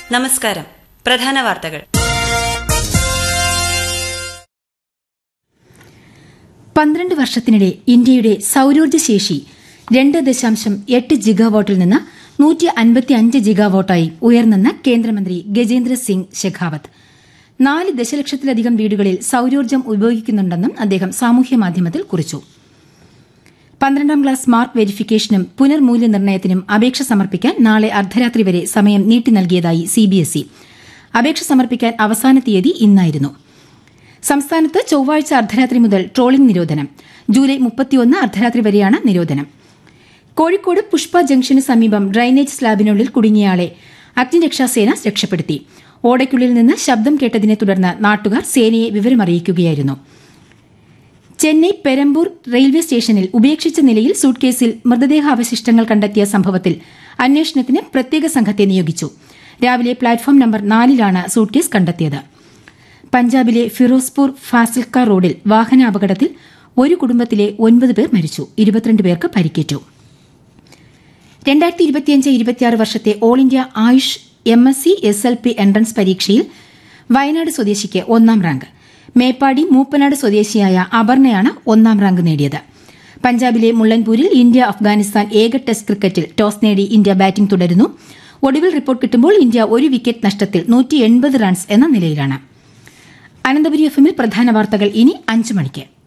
നമസ്കാരം പ്രധാന വാർത്തകൾ പന്ത്രണ്ട് വർഷത്തിനിടെ ഇന്ത്യയുടെ സൌരോർജ്ജ ശേഷി രണ്ട് ദശാംശം എട്ട് ജിഗാവാട്ടിൽ നിന്ന് നൂറ്റി അൻപത്തി അഞ്ച് ജിഗാവാട്ടായി ഉയർന്നെന്ന് കേന്ദ്രമന്ത്രി ഗജേന്ദ്ര സിംഗ് ഷെഖാവത്ത് നാല് ദശലക്ഷത്തിലധികം വീടുകളിൽ സൌരോർജ്ജം ഉപയോഗിക്കുന്നുണ്ടെന്നും അദ്ദേഹം സാമൂഹ്യമാധ്യമത്തിൽ കുറിച്ചു പന്ത്രണ്ടാം ക്ലാസ് മാർക്ക് വെരിഫിക്കേഷനും പുനർമൂല്യനിർണ്ണയത്തിനും അപേക്ഷ സമർപ്പിക്കാൻ നാളെ അർദ്ധരാത്രി വരെ സമയം നീട്ടി നൽകിയതായി സിബിഎസ്ഇ അപേക്ഷ സമർപ്പിക്കാൻ അവസാന തീയതി ഇന്നായിരുന്നു സംസ്ഥാനത്ത് ചൊവ്വാഴ്ച അർദ്ധരാത്രി മുതൽ ട്രോളിംഗ് നിരോധനം ജൂലൈ മുപ്പത്തിയൊന്ന് അർദ്ധരാത്രി വരെയാണ് നിരോധനം കോഴിക്കോട് പുഷ്പ ജംഗ്ഷന് സമീപം ഡ്രൈനേജ് സ്ലാബിനുള്ളിൽ കുടുങ്ങിയയാളെ അഗ്നിരക്ഷാസേന രക്ഷപ്പെടുത്തി ഓടയ്ക്കുള്ളിൽ നിന്ന് ശബ്ദം കേട്ടതിനെ തുടർന്ന് നാട്ടുകാർ സേനയെ വിവരമറിയിക്കുകയായിരുന്നു ചെന്നൈ പെരമ്പൂർ റെയിൽവേ സ്റ്റേഷനിൽ ഉപേക്ഷിച്ച നിലയിൽ സൂട്ട്കേസിൽ മൃതദേഹാവശിഷ്ടങ്ങൾ കണ്ടെത്തിയ സംഭവത്തിൽ അന്വേഷണത്തിന് പ്രത്യേക സംഘത്തെ നിയോഗിച്ചു രാവിലെ പ്ലാറ്റ്ഫോം നമ്പർ നാലിലാണ് സൂട്ട്കേസ് കണ്ടെത്തിയത് പഞ്ചാബിലെ ഫിറോസ്പൂർ ഫാസിൽക്ക റോഡിൽ വാഹനാപകടത്തിൽ ഒരു കുടുംബത്തിലെ ഒൻപത് പേർ മരിച്ചു ഇരുപത്തിരണ്ട് പേർക്ക് പരിക്കേറ്റു രണ്ടായിരത്തി ഇരുപത്തിയഞ്ച് ഇരുപത്തിയാറ് വർഷത്തെ all India AYUSH M S C S L P entrance പരീക്ഷയിൽ വയനാട് സ്വദേശിക്ക് ഒന്നാം റാങ്ക് മേപ്പാടി മൂപ്പനാട് സ്വദേശിയായ അപർണയാണ് ഒന്നാം റാങ്ക് നേടിയത് പഞ്ചാബിലെ മുള്ളൻപൂരിൽ ഇന്ത്യ അഫ്ഗാനിസ്ഥാൻ ഏക ടെസ്റ്റ് ക്രിക്കറ്റിൽ ടോസ് നേടി ഇന്ത്യ ബാറ്റിംഗ് തുടരുന്നു ഒടുവിൽ റിപ്പോർട്ട് കിട്ടുമ്പോൾ ഇന്ത്യ ഒരു വിക്കറ്റ് നഷ്ടത്തിൽ നൂറ്റി റൺസ് എന്ന നിലയിലാണ് അനന്തപുരി എഫിമിൽ പ്രധാന വാർത്തകൾ ഇനി അഞ്ച് മണിക്ക്